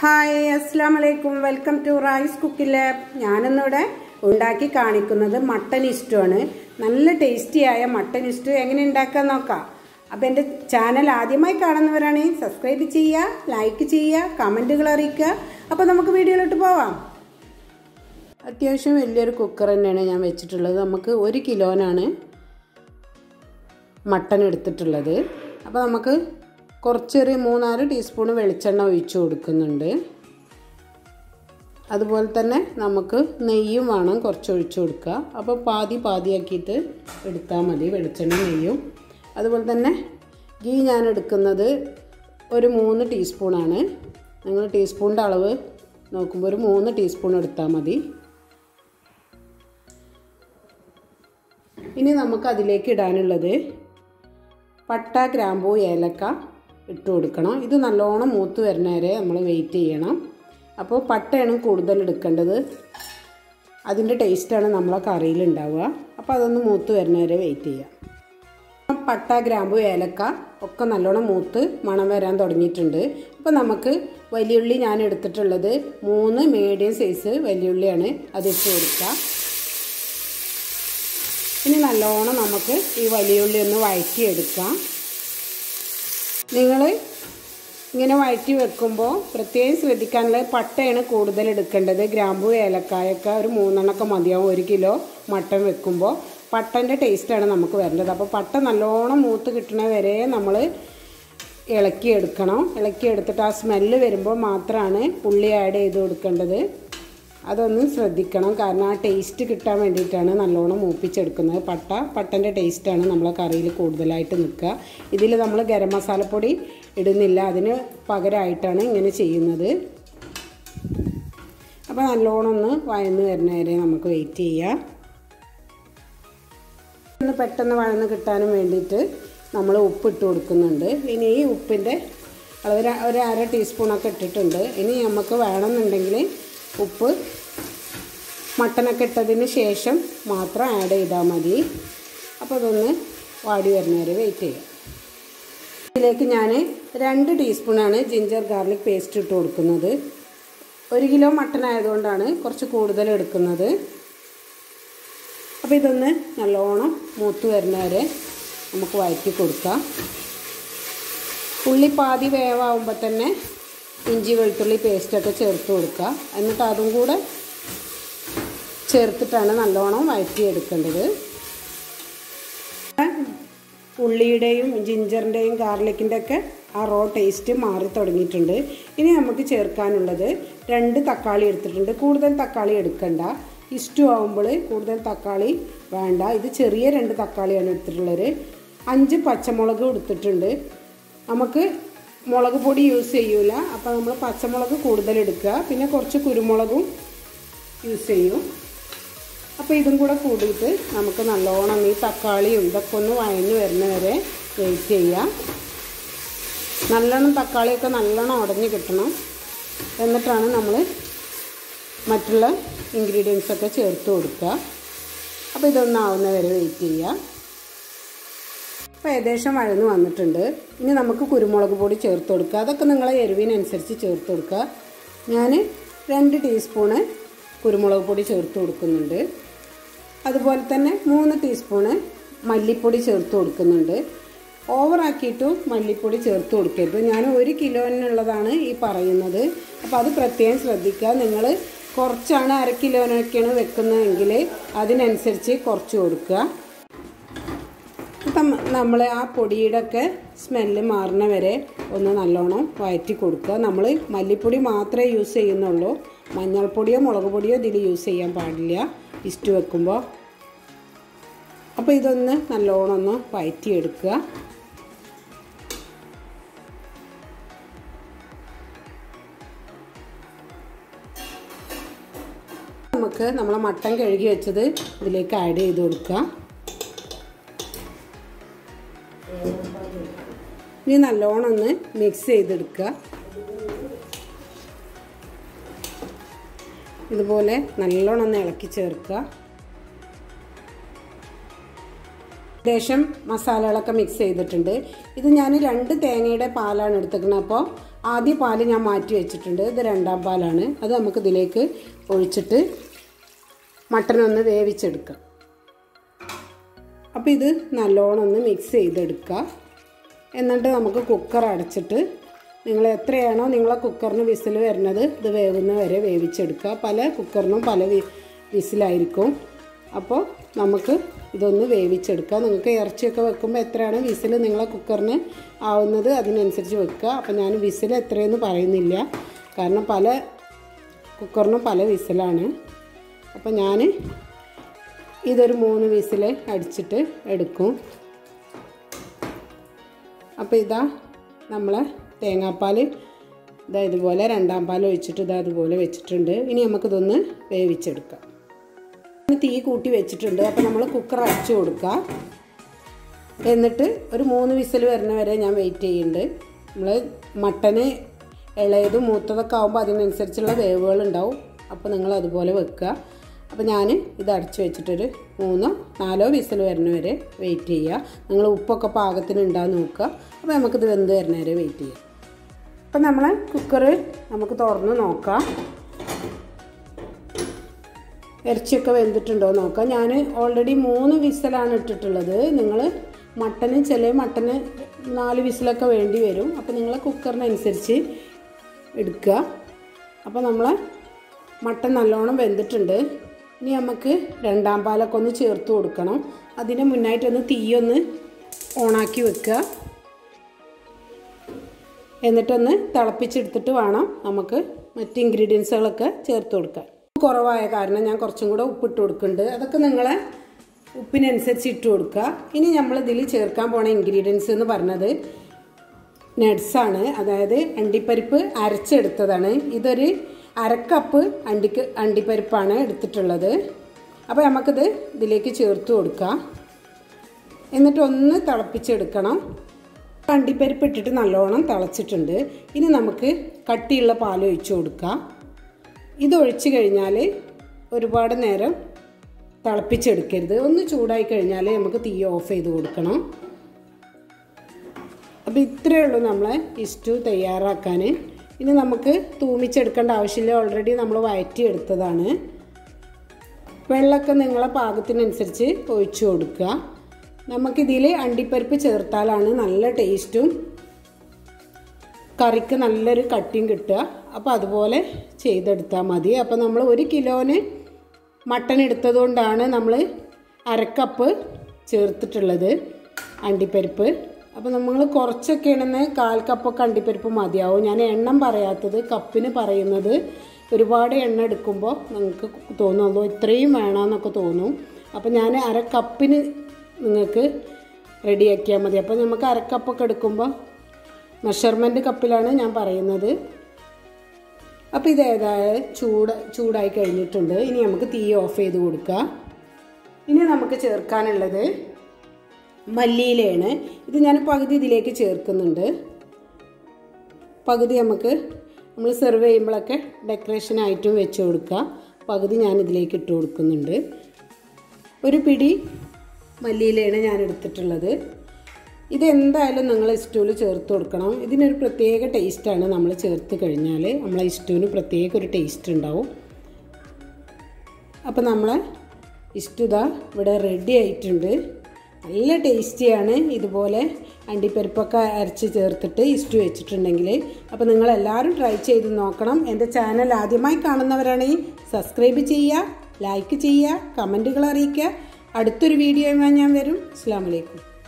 hi അസ്സാം വലൈക്കും welcome to Rice Cookie Lab ഞാനിന്നിവിടെ ഉണ്ടാക്കി കാണിക്കുന്നത് മട്ടൻ ഇഷ്ടമാണ് നല്ല ടേസ്റ്റിയായ മട്ടൻ ഇഷ്ടം എങ്ങനെ ഉണ്ടാക്കാൻ നോക്കാം അപ്പം എൻ്റെ ചാനൽ ആദ്യമായി കാണുന്നവരാണെങ്കിൽ സബ്സ്ക്രൈബ് ചെയ്യുക ലൈക്ക് ചെയ്യുക കമൻറ്റുകൾ അറിയിക്കുക അപ്പോൾ നമുക്ക് വീഡിയോയിലോട്ട് പോവാം അത്യാവശ്യം വലിയൊരു കുക്കർ തന്നെയാണ് ഞാൻ വെച്ചിട്ടുള്ളത് നമുക്ക് ഒരു കിലോനാണ് മട്ടൻ എടുത്തിട്ടുള്ളത് അപ്പോൾ നമുക്ക് കുറച്ചൊരു മൂന്നാല് ടീസ്പൂൺ വെളിച്ചെണ്ണ ഒഴിച്ചു കൊടുക്കുന്നുണ്ട് അതുപോലെ തന്നെ നമുക്ക് നെയ്യും വേണം കുറച്ച് ഒഴിച്ചു കൊടുക്കുക അപ്പോൾ പാതി പാതിയാക്കിയിട്ട് എടുത്താൽ മതി വെളിച്ചെണ്ണ നെയ്യും അതുപോലെ തന്നെ ഗീ ഞാൻ എടുക്കുന്നത് ഒരു മൂന്ന് ടീസ്പൂണാണ് നിങ്ങൾ ടീസ്പൂണിൻ്റെ അളവ് നോക്കുമ്പോൾ ഒരു മൂന്ന് ടീസ്പൂൺ എടുത്താൽ മതി ഇനി നമുക്ക് അതിലേക്ക് ഇടാനുള്ളത് പട്ട ഗ്രാമ്പൂ ഏലക്ക ഇട്ട് കൊടുക്കണം ഇത് നല്ലോണം മൂത്ത് വരുന്ന വരെ നമ്മൾ വെയിറ്റ് ചെയ്യണം അപ്പോൾ പട്ടയാണ് കൂടുതൽ എടുക്കേണ്ടത് അതിൻ്റെ ടേസ്റ്റാണ് നമ്മളെ കറിയിൽ ഉണ്ടാവുക അപ്പോൾ അതൊന്ന് മൂത്ത് വരുന്ന വരെ വെയിറ്റ് ചെയ്യാം പട്ട ഗ്രാമ്പു ഏലക്ക ഒക്കെ നല്ലോണം മൂത്ത് മണം വരാൻ തുടങ്ങിയിട്ടുണ്ട് അപ്പോൾ നമുക്ക് വലിയുള്ളി ഞാൻ എടുത്തിട്ടുള്ളത് മൂന്ന് മീഡിയം സൈസ് വലിയുള്ളിയാണ് അതിട്ട് കൊടുക്കുക ഇനി നല്ലോണം നമുക്ക് ഈ വലിയുള്ളി ഒന്ന് വഴറ്റിയെടുക്കാം നിങ്ങൾ ഇങ്ങനെ വഴറ്റി വെക്കുമ്പോൾ പ്രത്യേകം ശ്രദ്ധിക്കാനുള്ളത് പട്ടയാണ് കൂടുതൽ എടുക്കേണ്ടത് ഗ്രാമ്പു ഏലക്കായൊക്കെ ഒരു മൂന്നെണ്ണമൊക്കെ മതിയാവും ഒരു കിലോ മട്ടൻ വെക്കുമ്പോൾ പട്ടൻ്റെ ടേസ്റ്റാണ് നമുക്ക് വരേണ്ടത് അപ്പോൾ പട്ട നല്ലോണം മൂത്ത് കിട്ടണ വരെ നമ്മൾ ഇളക്കിയെടുക്കണം ഇളക്കിയെടുത്തിട്ട് ആ സ്മെല്ല് വരുമ്പോൾ മാത്രമാണ് ഉള്ളി ആഡ് ചെയ്ത് കൊടുക്കേണ്ടത് അതൊന്ന് ശ്രദ്ധിക്കണം കാരണം ആ ടേസ്റ്റ് കിട്ടാൻ വേണ്ടിയിട്ടാണ് നല്ലോണം മൂപ്പിച്ചെടുക്കുന്നത് പട്ട പട്ടൻ്റെ ടേസ്റ്റാണ് നമ്മളെ കറിയിൽ കൂടുതലായിട്ട് നിൽക്കുക ഇതിൽ നമ്മൾ ഗരം മസാലപ്പൊടി ഇടുന്നില്ല അതിന് പകരമായിട്ടാണ് ഇങ്ങനെ ചെയ്യുന്നത് അപ്പോൾ നല്ലോണം ഒന്ന് വഴന്ന് വരുന്ന വരെ നമുക്ക് വെയിറ്റ് ചെയ്യാം ഒന്ന് പെട്ടെന്ന് വഴന്ന് കിട്ടാനും വേണ്ടിയിട്ട് നമ്മൾ ഉപ്പ് ഇട്ട് കൊടുക്കുന്നുണ്ട് ഇനി ഈ ഉപ്പിൻ്റെ അളവ് ഒരു അര ടീസ്പൂണൊക്കെ ഇട്ടിട്ടുണ്ട് ഇനി നമുക്ക് വേണമെന്നുണ്ടെങ്കിൽ ഉപ്പ് മട്ടനൊക്കെ ഇട്ടതിന് ശേഷം മാത്രം ആഡ് ചെയ്താൽ മതി അപ്പോൾ അതൊന്ന് വാടി വരുന്നവരെ വെയിറ്റ് ചെയ്യാം ഇതിലേക്ക് ഞാൻ രണ്ട് ടീസ്പൂണാണ് ജിഞ്ചർ ഗാർലിക് പേസ്റ്റ് ഇട്ട് കൊടുക്കുന്നത് ഒരു കിലോ മട്ടൻ ആയതുകൊണ്ടാണ് കുറച്ച് കൂടുതൽ എടുക്കുന്നത് അപ്പോൾ ഇതൊന്ന് നല്ലോണം മൂത്ത് വരുന്നവരെ നമുക്ക് വഴറ്റി കൊടുക്കാം ഉള്ളി പാതി വേവാകുമ്പോൾ തന്നെ ഇഞ്ചി വെളുത്തുള്ളി പേസ്റ്റൊക്കെ ചേർത്ത് കൊടുക്കുക എന്നിട്ട് അതും കൂടെ ചേർത്തിട്ടാണ് നല്ലോണം വഴറ്റിയെടുക്കേണ്ടത് ഉള്ളിയുടെയും ജിഞ്ചറിൻ്റെയും ഗാർലിക്കിൻ്റെ ഒക്കെ ആ റോ ടേസ്റ്റ് മാറി തുടങ്ങിയിട്ടുണ്ട് ഇനി നമുക്ക് ചേർക്കാനുള്ളത് രണ്ട് തക്കാളി എടുത്തിട്ടുണ്ട് കൂടുതൽ തക്കാളി എടുക്കണ്ട ഇഷ്ടു ആകുമ്പോൾ കൂടുതൽ തക്കാളി വേണ്ട ഇത് ചെറിയ രണ്ട് തക്കാളിയാണ് എടുത്തിട്ടുള്ളത് അഞ്ച് പച്ചമുളക് എടുത്തിട്ടുണ്ട് നമുക്ക് മുളക് പൊടി യൂസ് ചെയ്യൂല അപ്പോൾ നമ്മൾ പച്ചമുളക് കൂടുതൽ എടുക്കുക പിന്നെ കുറച്ച് കുരുമുളകും യൂസ് ചെയ്യും അപ്പോൾ ഇതും കൂടെ കൂടിയിട്ട് നമുക്ക് നല്ലോണം ഈ തക്കാളിയും ഇതൊക്കെ ഒന്ന് വഴഞ്ഞ് വരുന്ന വരെ വെയിറ്റ് ചെയ്യാം നല്ലോണം തക്കാളിയൊക്കെ നല്ലോണം ഉടഞ്ഞ് കിട്ടണം എന്നിട്ടാണ് നമ്മൾ മറ്റുള്ള ഇൻഗ്രീഡിയൻസൊക്കെ ചേർത്ത് കൊടുക്കുക അപ്പോൾ ഇതൊന്നാവുന്ന വരെ വെയിറ്റ് ചെയ്യുക അപ്പോൾ ഏകദേശം വഴന്ന് വന്നിട്ടുണ്ട് ഇനി നമുക്ക് കുരുമുളക് പൊടി ചേർത്ത് കൊടുക്കുക അതൊക്കെ നിങ്ങളെ എരിവിനനുസരിച്ച് ചേർത്ത് കൊടുക്കുക ഞാൻ രണ്ട് ടീസ്പൂണ് കുരുമുളക് പൊടി ചേർത്ത് കൊടുക്കുന്നുണ്ട് അതുപോലെ തന്നെ മൂന്ന് ടീസ്പൂണ് മല്ലിപ്പൊടി ചേർത്ത് കൊടുക്കുന്നുണ്ട് ഓവറാക്കിയിട്ടും മല്ലിപ്പൊടി ചേർത്ത് കൊടുക്കരുത് ഞാൻ ഒരു കിലോനുള്ളതാണ് ഈ പറയുന്നത് അപ്പോൾ അത് പ്രത്യേകം ശ്രദ്ധിക്കുക നിങ്ങൾ കുറച്ചാണ് അര കിലോനൊക്കെയാണ് വെക്കുന്നതെങ്കിൽ അതിനനുസരിച്ച് കുറച്ച് കൊടുക്കുക നമ്മൾ ആ പൊടിയുടെ ഒക്കെ സ്മെല്ല് മാറുന്ന വരെ ഒന്ന് നല്ലോണം വഴറ്റി കൊടുക്കുക നമ്മൾ മല്ലിപ്പൊടി മാത്രമേ യൂസ് ചെയ്യുന്നുള്ളൂ മഞ്ഞൾപ്പൊടിയോ മുളക് പൊടിയോ ഇതിൽ യൂസ് ചെയ്യാൻ പാടില്ല ഇസ്റ്റ് വെക്കുമ്പോൾ അപ്പോൾ ഇതൊന്ന് നല്ലോണം ഒന്ന് വഴറ്റിയെടുക്കുക നമുക്ക് നമ്മളെ മട്ടൻ കഴുകി വെച്ചത് ഇതിലേക്ക് ആഡ് ചെയ്ത് കൊടുക്കുക ഇനി നല്ലോണം ഒന്ന് മിക്സ് ചെയ്തെടുക്കുക ഇതുപോലെ നല്ലോണം ഒന്ന് ഇളക്കി ചേർക്കുക ഏകദേശം മസാലകളൊക്കെ മിക്സ് ചെയ്തിട്ടുണ്ട് ഇത് ഞാൻ രണ്ട് തേങ്ങയുടെ പാലാണ് എടുത്തേക്കുന്നത് അപ്പോൾ ആദ്യ പാല് ഞാൻ മാറ്റി വെച്ചിട്ടുണ്ട് ഇത് രണ്ടാം പാലാണ് അത് നമുക്ക് ഇതിലേക്ക് ഒഴിച്ചിട്ട് മട്ടനൊന്ന് വേവിച്ചെടുക്കാം അപ്പോൾ ഇത് നല്ലോണം ഒന്ന് മിക്സ് ചെയ്തെടുക്കുക എന്നിട്ട് നമുക്ക് കുക്കർ അടച്ചിട്ട് നിങ്ങൾ എത്രയാണോ നിങ്ങളെ കുക്കറിന് വിസിൽ വരുന്നത് ഇത് വേവുന്ന വരെ വേവിച്ചെടുക്കുക പല കുക്കറിനും പല വി വിസിലായിരിക്കും അപ്പോൾ നമുക്ക് ഇതൊന്ന് വേവിച്ചെടുക്കുക നിങ്ങൾക്ക് ഇറച്ചിയൊക്കെ വെക്കുമ്പോൾ എത്രയാണ് വിസിൽ നിങ്ങളെ കുക്കറിന് ആവുന്നത് അതിനനുസരിച്ച് വെക്കുക അപ്പോൾ ഞാൻ വിസിൽ എത്രയെന്ന് പറയുന്നില്ല കാരണം പല കുക്കറിനും പല വിസിലാണ് അപ്പോൾ ഞാൻ ഇതൊരു മൂന്ന് വിസിൽ അടിച്ചിട്ട് എടുക്കും അപ്പോൾ ഇതാ നമ്മൾ തേങ്ങാപ്പാൽ ഇതാ ഇതുപോലെ രണ്ടാം പാൽ ഒഴിച്ചിട്ട് ഇതാ അതുപോലെ വെച്ചിട്ടുണ്ട് ഇനി നമുക്കിതൊന്ന് വേവിച്ചെടുക്കാം തീ കൂട്ടി വെച്ചിട്ടുണ്ട് അപ്പോൾ നമ്മൾ കുക്കർ അടച്ചു കൊടുക്കുക എന്നിട്ട് ഒരു മൂന്ന് വിസിൽ വരുന്ന വരെ ഞാൻ വെയിറ്റ് ചെയ്യുന്നുണ്ട് നമ്മൾ മട്ടന് ഇളയതും മൂത്തതൊക്കെ ആകുമ്പോൾ അതിനനുസരിച്ചുള്ള വേവുകൾ ഉണ്ടാവും അപ്പോൾ നിങ്ങൾ അതുപോലെ വെക്കുക അപ്പോൾ ഞാൻ ഇത് അടച്ചു വെച്ചിട്ടൊരു മൂന്നോ നാലോ വിസിൽ വരുന്ന വരെ വെയിറ്റ് ചെയ്യുക നിങ്ങൾ ഉപ്പൊക്കെ പാകത്തിന് ഉണ്ടാകുന്ന നോക്കുക അപ്പോൾ നമുക്കിത് വെന്ത് വരുന്ന വരെ വെയിറ്റ് ചെയ്യാം അപ്പം നമ്മൾ കുക്കർ നമുക്ക് തുറന്ന് നോക്കാം ഇറച്ചിയൊക്കെ വെന്തിട്ടുണ്ടോ നോക്കാം ഞാൻ ഓൾറെഡി മൂന്ന് വിസിലാണ് ഇട്ടിട്ടുള്ളത് നിങ്ങൾ മട്ടന് ചില മട്ടന് നാല് വിസിലൊക്കെ വേണ്ടി വരും അപ്പോൾ നിങ്ങൾ കുക്കറിനനുസരിച്ച് എടുക്കുക അപ്പോൾ നമ്മൾ മട്ടൻ നല്ലോണം വെന്തിട്ടുണ്ട് ഇനി നമുക്ക് രണ്ടാം പാലൊക്കെ ഒന്ന് ചേർത്ത് കൊടുക്കണം അതിന് മുന്നായിട്ടൊന്ന് തീയൊന്ന് ഓണാക്കി വെക്കുക എന്നിട്ടൊന്ന് തിളപ്പിച്ചെടുത്തിട്ട് വേണം നമുക്ക് മറ്റ് ഇൻഗ്രീഡിയൻസുകളൊക്കെ ചേർത്ത് കൊടുക്കാൻ കുറവായ കാരണം ഞാൻ കുറച്ചും കൂടെ ഉപ്പിട്ട് കൊടുക്കുന്നുണ്ട് അതൊക്കെ നിങ്ങളെ ഉപ്പിനനുസരിച്ച് ഇട്ട് കൊടുക്കുക ഇനി നമ്മൾ ഇതിൽ ചേർക്കാൻ പോണ ഇൻഗ്രീഡിയൻസ് എന്ന് പറഞ്ഞത് നട്സാണ് അതായത് അണ്ടിപ്പരിപ്പ് അരച്ചെടുത്തതാണ് ഇതൊരു അരക്കപ്പ് അണ്ടിക്ക് അണ്ടിപ്പരിപ്പാണ് എടുത്തിട്ടുള്ളത് അപ്പോൾ നമുക്കിത് ഇതിലേക്ക് ചേർത്ത് കൊടുക്കാം എന്നിട്ട് ഒന്ന് തിളപ്പിച്ചെടുക്കണം അണ്ടിപ്പരിപ്പ് ഇട്ടിട്ട് നല്ലോണം തിളച്ചിട്ടുണ്ട് ഇനി നമുക്ക് കട്ടിയുള്ള പാൽ ഒഴിച്ചു കൊടുക്കാം ഇതൊഴിച്ച് കഴിഞ്ഞാൽ ഒരുപാട് നേരം തിളപ്പിച്ചെടുക്കരുത് ഒന്ന് ചൂടായി കഴിഞ്ഞാൽ നമുക്ക് തീ ഓഫ് ചെയ്ത് കൊടുക്കണം അപ്പോൾ ഇത്രയേ ഉള്ളൂ നമ്മളെ ഇസ്റ്റു തയ്യാറാക്കാൻ ഇനി നമുക്ക് തൂമിച്ചെടുക്കേണ്ട ആവശ്യമില്ല ഓൾറെഡി നമ്മൾ വയറ്റി എടുത്തതാണ് വെള്ളമൊക്കെ നിങ്ങളെ പാകത്തിനനുസരിച്ച് ഒഴിച്ചു കൊടുക്കുക നമുക്കിതിൽ അണ്ടിപ്പരിപ്പ് ചേർത്താലാണ് നല്ല ടേസ്റ്റും കറിക്ക് നല്ലൊരു കട്ടിയും കിട്ടുക അപ്പോൾ അതുപോലെ ചെയ്തെടുത്താൽ മതി അപ്പോൾ നമ്മൾ ഒരു കിലോന് മട്ടൺ എടുത്തതുകൊണ്ടാണ് നമ്മൾ അരക്കപ്പ് ചേർത്തിട്ടുള്ളത് അണ്ടിപ്പരിപ്പ് അപ്പോൾ നമ്മൾ കുറച്ചൊക്കെയാണെന്ന് കാൽ കപ്പൊക്കെ അണ്ടിപ്പരിപ്പ് മതിയാവും ഞാൻ എണ്ണം പറയാത്തത് കപ്പിന് പറയുന്നത് ഒരുപാട് എണ്ണ എടുക്കുമ്പോൾ നിങ്ങൾക്ക് തോന്നുള്ളൂ ഇത്രയും വേണമെന്നൊക്കെ തോന്നും അപ്പോൾ ഞാൻ അര കപ്പിന് നിങ്ങൾക്ക് റെഡിയാക്കിയാൽ മതി അപ്പോൾ നമുക്ക് അരക്കപ്പൊക്കെ എടുക്കുമ്പോൾ മെഷർമെൻറ്റ് കപ്പിലാണ് ഞാൻ പറയുന്നത് അപ്പോൾ ഇത് ഏതായാലും ചൂട് ചൂടായി കഴിഞ്ഞിട്ടുണ്ട് ഇനി നമുക്ക് തീ ഓഫ് ചെയ്ത് കൊടുക്കാം ഇനി നമുക്ക് ചേർക്കാനുള്ളത് മല്ലിയിലയാണ് ഇത് ഞാൻ പകുതി ഇതിലേക്ക് ചേർക്കുന്നുണ്ട് പകുതി നമുക്ക് നമ്മൾ സെർവ് ചെയ്യുമ്പോഴൊക്കെ ഡെക്കറേഷനായിട്ടും വെച്ച് കൊടുക്കുക പകുതി ഞാൻ ഇതിലേക്ക് ഇട്ട് കൊടുക്കുന്നുണ്ട് ഒരു പിടി മല്ലിയിലയാണ് ഞാൻ എടുത്തിട്ടുള്ളത് ഇത് എന്തായാലും നിങ്ങൾ ഇസ്റ്റൂവിൽ ചേർത്ത് കൊടുക്കണം ഇതിനൊരു പ്രത്യേക ടേസ്റ്റാണ് നമ്മൾ ചേർത്ത് കഴിഞ്ഞാൽ നമ്മളെ ഇസ്റ്റൂവിന് പ്രത്യേക ഒരു ടേസ്റ്റ് ഉണ്ടാവും അപ്പോൾ നമ്മളെ ഇസ്റ്റു ഇതാ ഇവിടെ റെഡി ആയിട്ടുണ്ട് നല്ല ടേസ്റ്റിയാണ് ഇതുപോലെ അണ്ടിപ്പരിപ്പൊക്കെ അരച്ച് ചേർത്തിട്ട് ഇസ്റ്റു വെച്ചിട്ടുണ്ടെങ്കിൽ അപ്പോൾ നിങ്ങളെല്ലാവരും ട്രൈ ചെയ്ത് നോക്കണം എൻ്റെ ചാനൽ ആദ്യമായി കാണുന്നവരാണെങ്കിൽ സബ്സ്ക്രൈബ് ചെയ്യുക ലൈക്ക് ചെയ്യുക കമൻറ്റുകൾ അറിയിക്കുക അടുത്തൊരു വീഡിയോയുമായി ഞാൻ വരും അസ്സാം വലൈക്കും